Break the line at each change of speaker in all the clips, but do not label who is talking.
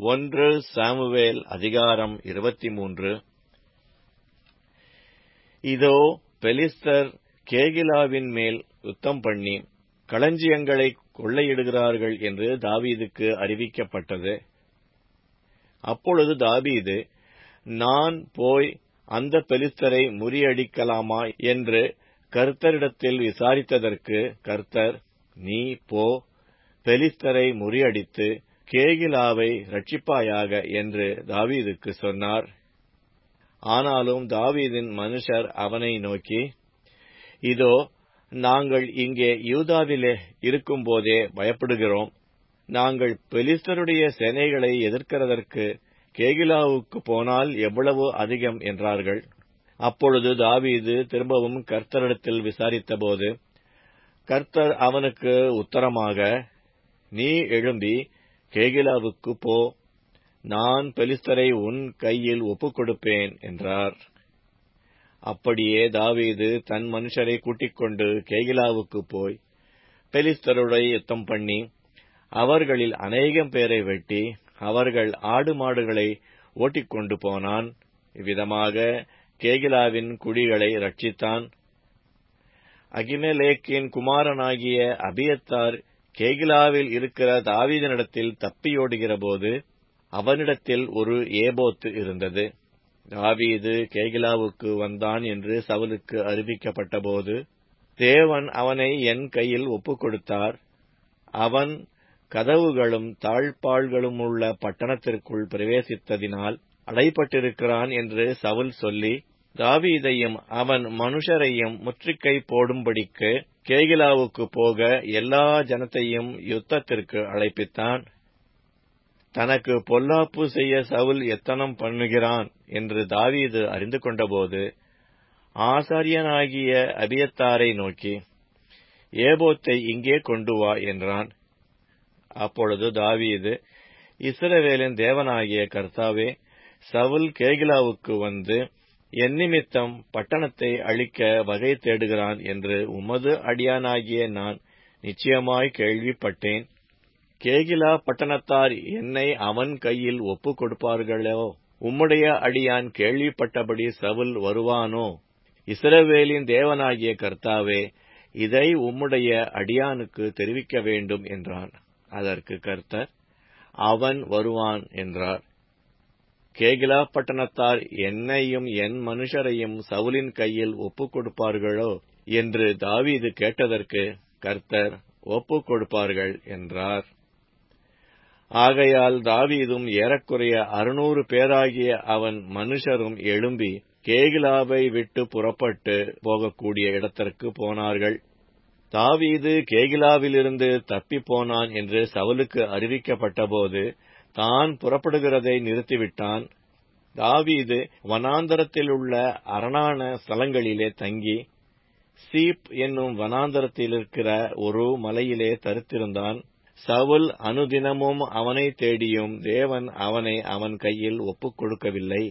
ஒன்று சாமுவேல் அதிகாரம் இருபத்தி மூன்று இதோ பெலிஸ்தர் கேகிலாவின் மேல் யுத்தம் பண்ணி களஞ்சியங்களை கொள்ளையிடுகிறார்கள் என்று தாவீதுக்கு அறிவிக்கப்பட்டது அப்பொழுது தாவீது நான் போய் அந்த பெலிஸ்தரை முறியடிக்கலாமா என்று கர்த்தரிடத்தில் விசாரித்ததற்கு கர்த்தர் நீ போ பெலிஸ்தரை முறியடித்து கேகிலாவை ரட்சிப்பாயாக என்று தாவீதுக்கு சொன்னார் ஆனாலும் தாவீதின் மனுஷர் அவனை நோக்கி இதோ நாங்கள் இங்கே யூதாவிலே இருக்கும்போதே பயப்படுகிறோம் நாங்கள் பெலிஸ்தருடைய சேனைகளை எதிர்க்கிறதற்கு கேகிலாவுக்கு போனால் எவ்வளவு அதிகம் என்றார்கள் அப்பொழுது தாவீது திரும்பவும் கர்த்தரிடத்தில் விசாரித்தபோது கர்த்தர் அவனுக்கு உத்தரமாக நீ எழும்பி கேகிலாவுக்கு போ நான் பெலிஸ்தரை உன் கையில் ஒப்புக் கொடுப்பேன் என்றார் அப்படியே தாவீது தன் மனுஷரை கூட்டிக் கொண்டு கேகிலாவுக்கு போய் பெலிஸ்தருடைய யுத்தம் பண்ணி அவர்களில் அநேகம் பேரை வெட்டி அவர்கள் ஆடு மாடுகளை ஓட்டிக்கொண்டு போனான் இவ்விதமாக கேகிலாவின் குடிகளை ரட்சித்தான் அகிமெலேக்கின் குமாரனாகிய அபியத்தார் கேகிலாவில் இருக்கிற தாவீதனிடத்தில் தப்பியோடுகிறபோது அவனிடத்தில் ஒரு ஏபோத்து இருந்தது தாவீது கேகிலாவுக்கு வந்தான் என்று சவுலுக்கு அறிவிக்கப்பட்டபோது தேவன் அவனை என் கையில் ஒப்புக் கொடுத்தார் அவன் கதவுகளும் தாழ்பாள்களும் உள்ள பட்டணத்திற்குள் பிரவேசித்ததினால் அடைப்பட்டிருக்கிறான் என்று சவுல் சொல்லி தாவீதையும் அவன் மனுஷரையும் முற்றுகை போடும்படிக்கு கேகிலாவுக்கு போக எல்லா ஜனத்தையும் யுத்தத்திற்கு அழைப்பித்தான் தனக்கு பொல்லாப்பு செய்ய சவுல் எத்தனம் பண்ணுகிறான் என்று தாவீது அறிந்து கொண்டபோது ஆசாரியனாகிய அபியத்தாரை நோக்கி ஏபோத்தை இங்கே கொண்டு வா என்றான் அப்பொழுது தாவீது இஸ்ரவேலின் தேவனாகிய கர்த்தாவே சவுல் கேகிலாவுக்கு வந்து என் நிமித்தம் பட்டணத்தை அழிக்க வகை தேடுகிறான் என்று உமது அடியானாகிய நான் நிச்சயமாய் கேள்விப்பட்டேன் கேகிலா பட்டணத்தார் என்னை அவன் கையில் ஒப்புக் கொடுப்பார்களோ உம்முடைய அடியான் கேள்விப்பட்டபடி சவுல் வருவானோ இஸ்ரவேலின் தேவனாகிய கர்த்தாவே இதை உம்முடைய அடியானுக்கு தெரிவிக்க வேண்டும் என்றான் அதற்கு கர்த்தர் அவன் வருவான் என்றார் கேகிலா பட்டணத்தார் என்னையும் என் மனுஷரையும் சவுலின் கையில் ஒப்புக் கொடுப்பார்களோ என்று தாவீது கேட்டதற்கு கர்த்தர் ஒப்புக் கொடுப்பார்கள் என்றார் ஆகையால் தாவீதும் ஏறக்குறைய அறுநூறு பேராகிய அவன் மனுஷரும் எழும்பி கேகிலாவை விட்டு புறப்பட்டு போகக்கூடிய இடத்திற்கு போனார்கள் தாவீது கேகிலாவிலிருந்து தப்பி போனான் என்று சவுலுக்கு அறிவிக்கப்பட்டபோது தான் புறப்படுகிறதை நிறுத்திவிட்டான் தாவீது வனாந்தரத்தில் உள்ள அரணான ஸ்தலங்களிலே தங்கி சீப் என்னும் வனாந்தரத்தில் இருக்கிற ஒரு மலையிலே தரித்திருந்தான் சவுல் அனுதினமும் அவனை தேடியும் தேவன் அவனை அவன் கையில் ஒப்புக் கொடுக்கவில்லை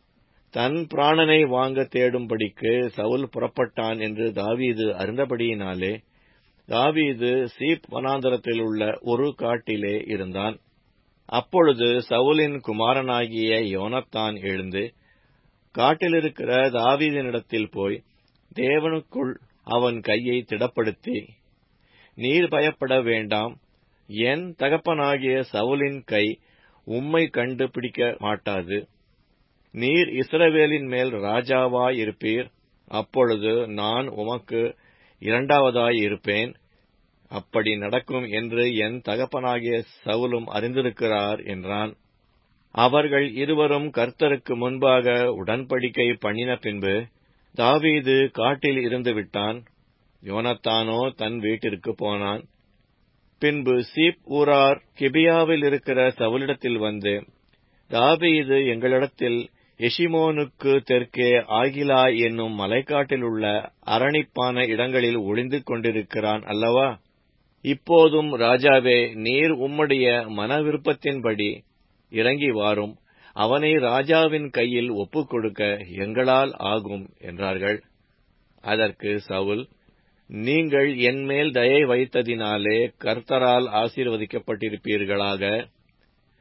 தன் பிராணனை வாங்க தேடும்படிக்கு சவுல் புறப்பட்டான் என்று தாவீது அறிந்தபடியினாலே தாவீது சீப் வனாந்தரத்தில் உள்ள ஒரு காட்டிலே இருந்தான் அப்பொழுது சவுலின் குமாரனாகிய யோனத்தான் எழுந்து காட்டிலிருக்கிற தாவீதினிடத்தில் போய் தேவனுக்குள் அவன் கையை திடப்படுத்தி நீர் பயப்பட வேண்டாம் என் தகப்பனாகிய சவுலின் கை உம்மை கண்டு பிடிக்க மாட்டாது நீர் இஸ்ரவேலின் மேல் ராஜாவாய் இருப்பீர் அப்பொழுது நான் உமக்கு இரண்டாவதாய் இருப்பேன் அப்படி நடக்கும் என்று என் தகப்பனாகிய சவுலும் அறிந்திருக்கிறார் என்றான் அவர்கள் இருவரும் கர்த்தருக்கு முன்பாக உடன்படிக்கை பண்ணின பின்பு தாவீது காட்டில் இருந்து விட்டான் யோனத்தானோ தன் வீட்டிற்கு போனான் பின்பு சீப் ஊரார் கிபியாவில் இருக்கிற சவுலிடத்தில் வந்து தாவீது எங்களிடத்தில் எஷிமோனுக்கு தெற்கே ஆகிலா என்னும் மலைக்காட்டில் உள்ள அரணிப்பான இடங்களில் ஒளிந்து கொண்டிருக்கிறான் அல்லவா இப்போதும் ராஜாவே நீர் உம்முடைய மன விருப்பத்தின்படி இறங்கி வாரும் அவனை ராஜாவின் கையில் ஒப்புக் கொடுக்க எங்களால் ஆகும் என்றார்கள் அதற்கு சவுல் நீங்கள் என்மேல் தயை வைத்ததினாலே கர்த்தரால் ஆசீர்வதிக்கப்பட்டிருப்பீர்களாக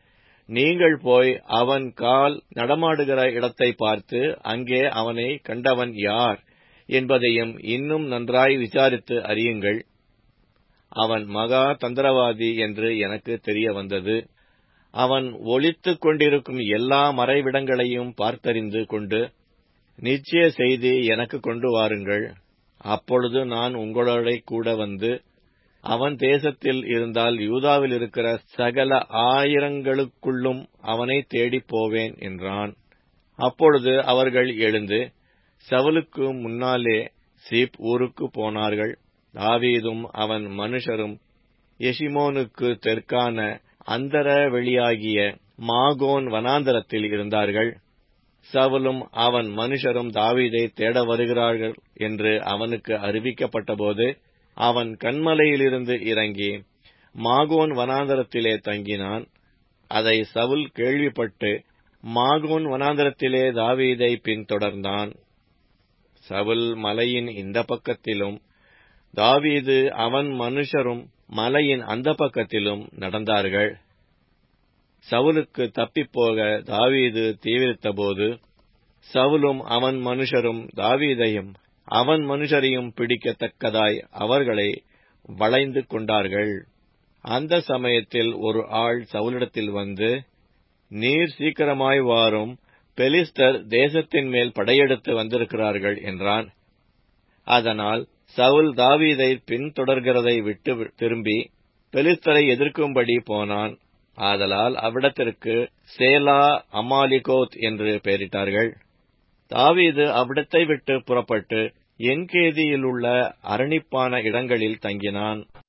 நீங்கள் போய் அவன் கால் நடமாடுகிற இடத்தை பார்த்து அங்கே அவனை கண்டவன் யார் என்பதையும் இன்னும் நன்றாய் விசாரித்து அறியுங்கள் அவன் மகா தந்திரவாதி என்று எனக்கு தெரிய வந்தது அவன் ஒளித்துக் கொண்டிருக்கும் எல்லா மறைவிடங்களையும் பார்த்தறிந்து கொண்டு நிச்சய செய்தி எனக்கு கொண்டு வாருங்கள் அப்பொழுது நான் உங்களோட கூட வந்து அவன் தேசத்தில் இருந்தால் யூதாவில் இருக்கிற சகல ஆயிரங்களுக்குள்ளும் அவனை தேடிப் போவேன் என்றான் அப்பொழுது அவர்கள் எழுந்து சவுலுக்கு முன்னாலே சீப் ஊருக்கு போனார்கள் தாவீதும் அவன் மனுஷரும் எஷிமோனுக்கு தெற்கான அந்தர வெளியாகிய மாகோன் வனாந்தரத்தில் இருந்தார்கள் சவுலும் அவன் மனுஷரும் தாவீதை தேட வருகிறார்கள் என்று அவனுக்கு அறிவிக்கப்பட்டபோது அவன் கண்மலையிலிருந்து இறங்கி மாகோன் வனாந்தரத்திலே தங்கினான் அதை சவுல் கேள்விப்பட்டு மாகோன் வனாந்தரத்திலே தாவீதை பின்தொடர்ந்தான் சவுல் மலையின் இந்த பக்கத்திலும் தாவீது அவன் மனுஷரும் மலையின் அந்த பக்கத்திலும் நடந்தார்கள் சவுலுக்கு தப்பிப்போக தாவீது தீவிரித்தபோது சவுலும் அவன் மனுஷரும் தாவீதையும் அவன் மனுஷரையும் பிடிக்கத்தக்கதாய் அவர்களை வளைந்து கொண்டார்கள் அந்த சமயத்தில் ஒரு ஆள் சவுலிடத்தில் வந்து நீர் சீக்கிரமாய் வாரும் பெலிஸ்தர் தேசத்தின் மேல் படையெடுத்து வந்திருக்கிறார்கள் என்றான் அதனால் சவுல் தாவீதை பின்தொடர்கிறதை விட்டு திரும்பி பெலிஸ்தரை எதிர்க்கும்படி போனான் ஆதலால் அவ்விடத்திற்கு சேலா அமாலிகோத் என்று பெயரிட்டார்கள் தாவீது அவ்விடத்தை விட்டு புறப்பட்டு என்கேதியிலுள்ள அரணிப்பான இடங்களில் தங்கினான்